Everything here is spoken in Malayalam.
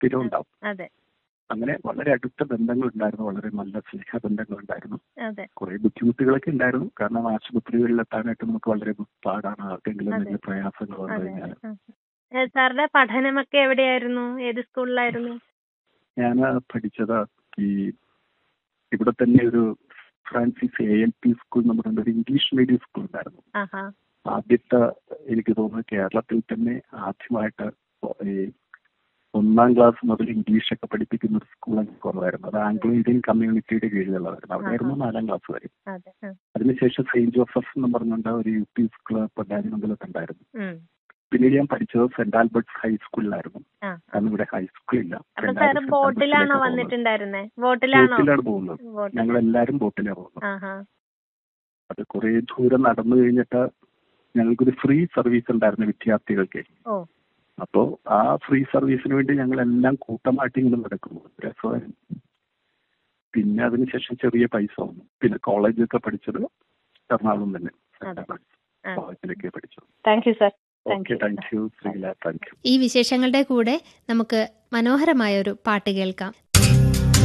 സ്ഥിരം ഉണ്ടാവും അതെ അങ്ങനെ വളരെ അടുത്ത ബന്ധങ്ങൾ ഉണ്ടായിരുന്നു വളരെ നല്ല സ്നേഹ ബന്ധങ്ങൾ ഉണ്ടായിരുന്നു അതെ കുറെ ബുദ്ധിമുട്ടുകളൊക്കെ ഉണ്ടായിരുന്നു കാരണം ആശുപത്രികളിൽ എത്താനായിട്ട് നമുക്ക് വളരെ പാടാണ് ആർക്കെങ്കിലും അതെ. എന്തെങ്കിലും പ്രയാസങ്ങൾ വന്നു അതെ കഴിഞ്ഞാൽ ആ. ഏ, സാറിന്റെ പഠനമൊക്കെ എവിടെയായിരുന്നു ഏത് സ്കൂളിലായിരുന്നു ഞാൻ പഠിച്ചത് ഈ ഇവിടെ തന്നെ ഒരു Francis A L P school എന്ന് പറയുന്ന ഒരു ഇംഗ്ലീഷ് മീഡിയം സ്കൂൾ ഉണ്ടായിരുന്നു ആഹാ ആദ്യത്തെ എനിക്ക് തോന്നുന്നു കേരളത്തിൽ തന്നെ ആദ്യമായിട്ട് ഈ ഒന്നാം ക്ലാസ് മുതൽ ഇംഗ്ലീഷ് ഒക്കെ പഠിപ്പിക്കുന്ന ഒരു സ്കൂൾ എനിക്ക് കുറവായിരുന്നു അത് ആംഗ്ലോ ഇന്ത്യൻ കമ്മ്യൂണിറ്റിയുടെ കീഴിലുള്ളതായിരുന്നു അവിടെയായിരുന്നു നാലാം ക്ലാസ് വരെ അതെ ആ. അതിനുശേഷം സെയിന്റ് ജോസഫ് എന്ന് പറഞ്ഞുകൊണ്ട് ഒരു യു പി സ്കൂൾ പൊന്നാനിമംഗലത്ത് ഉണ്ടായിരുന്നു ഉം. പിന്നീട് ഞാൻ പഠിച്ചത് സെന്റ് ആൽബർട്ട്സ് ഹൈസ്കൂളിലായിരുന്നു ആ. കാരണം ഇവിടെ ഹൈസ്കൂളില്ല അപ്പൊ സാറ് ബോട്ടിലാണോ വന്നിട്ടുണ്ടായിരുന്നേ ബോട്ടിലാണോ ബോട്ടിലാണ് പോകുന്നത് ബോട്ടിൽ ഞങ്ങൾ എല്ലാവരും ബോട്ടിലാണ് പോകുന്നത് ആഹാ അത് കുറെ ദൂരം നടന്നു കഴിഞ്ഞിട്ട് ഞങ്ങൾക്കൊരു ഫ്രീ സർവീസ് ഉണ്ടായിരുന്നു വിദ്യാർത്ഥികൾക്ക് ഓ അപ്പോൾ ആ ഫ്രീ സർവീസിന് വേണ്ടി ഞങ്ങൾ എല്ലാം കൂട്ടമായിട്ട് ഇങ്ങനെ നടക്കുന്നു രസമായിരുന്നു പിന്നെ അതിനുശേഷം ചെറിയ പൈസ വന്നു പിന്നെ കോളേജൊക്കെ പഠിച്ചത് എറണാകുളം തന്നെ അതെ. ആ. കോളേജിലൊക്കെ പഠിച്ചു thank you sir thank okay you thank you Sreela thank you ഈ വിശേഷങ്ങളുടെ കൂടെ നമുക്ക് മനോഹരമായ ഒരു പാട്ട് കേൾക്കാം